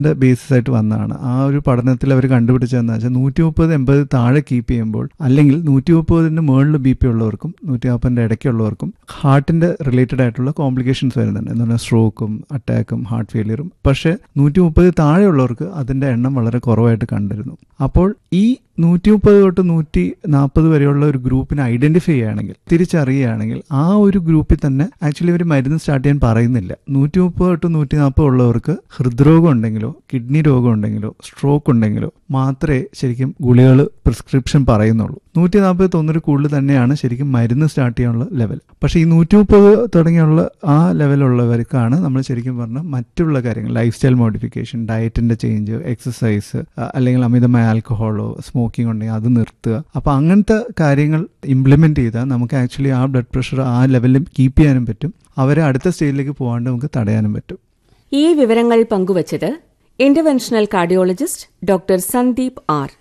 basis ആയിട്ട് വന്നതാണ് ആ ഒരു പഠനത്തിൽ അവർ കണ്ടുപിടിച്ചതെന്ന് വെച്ചാൽ നൂറ്റി മുപ്പത് എൺപത് താഴെ കീപ്പ് ചെയ്യുമ്പോൾ അല്ലെങ്കിൽ നൂറ്റി മുപ്പതിന് മുകളിൽ ബി പി ഉള്ളവർക്കും നൂറ്റി നാൽപ്പതിൻ്റെ ഇടയ്ക്കുള്ളവർക്കും ഹാർട്ടിൻ്റെ റിലേറ്റഡ് ആയിട്ടുള്ള കോംപ്ലിക്കേഷൻസ് വരുന്നുണ്ട് എന്ന് പറഞ്ഞാൽ സ്ട്രോക്കും അറ്റാക്കും ഹാർട്ട് ഫെയിലിയറും പക്ഷേ നൂറ്റി മുപ്പത് താഴെയുള്ളവർക്ക് അതിൻ്റെ എണ്ണം വളരെ കുറവായിട്ട് കണ്ടിരുന്നു അപ്പോൾ ഈ നൂറ്റി മുപ്പത് തൊട്ട് നൂറ്റി നാൽപ്പത് വരെയുള്ള ഒരു ഗ്രൂപ്പിനെ ഐഡന്റിഫൈ ചെയ്യുകയാണെങ്കിൽ തിരിച്ചറിയുകയാണെങ്കിൽ ആ ഒരു ഗ്രൂപ്പിൽ തന്നെ ആക്ച്വലി അവർ മരുന്ന് സ്റ്റാർട്ട് ചെയ്യാൻ പറയുന്നില്ല നൂറ്റി മുപ്പത് തൊട്ട് നൂറ്റി നാൽപ്പത് ഉള്ളവർക്ക് ഹൃദ്രോഗം ഉണ്ടെങ്കിലോ കിഡ്നി രോഗം ഉണ്ടെങ്കിലോ സ്ട്രോക്ക് ഉണ്ടെങ്കിലോ മാത്രമേ ശരിക്കും ഗുളികൾ പ്രിസ്ക്രിപ്ഷൻ പറയുന്നുള്ളൂ നൂറ്റി നാൽപ്പത് തൊണ്ണൂറ് കൂടുതൽ തന്നെയാണ് ശരിക്കും മരുന്ന് സ്റ്റാർട്ട് ചെയ്യാനുള്ള ലെവൽ പക്ഷേ ഈ നൂറ്റി മുപ്പത് തുടങ്ങിയുള്ള ആ ലെവലുള്ളവർക്കാണ് നമ്മൾ ശരിക്കും പറഞ്ഞാൽ മറ്റുള്ള കാര്യങ്ങൾ ലൈഫ് സ്റ്റൈൽ മോഡിഫിക്കേഷൻ ഡയറ്റിന്റെ ചേഞ്ച് എക്സസൈസ് അല്ലെങ്കിൽ അമിതമായ ആൽക്കഹോളോ സ്മോക്കിംഗ് ഉണ്ടെങ്കിൽ അത് നിർത്തുക അപ്പോൾ അങ്ങനത്തെ കാര്യങ്ങൾ ഇംപ്ലിമെന്റ് ചെയ്താൽ നമുക്ക് ആക്ച്വലി ആ ബ്ലഡ് പ്രഷർ ആ ലെവലിൽ കീപ്പ് ചെയ്യാനും പറ്റും അവരെ അടുത്ത സ്റ്റേജിലേക്ക് പോകാണ്ട് നമുക്ക് തടയാനും പറ്റും ഈ വിവരങ്ങൾ പങ്കുവച്ചത് interventional cardiologist doctor Sandeep R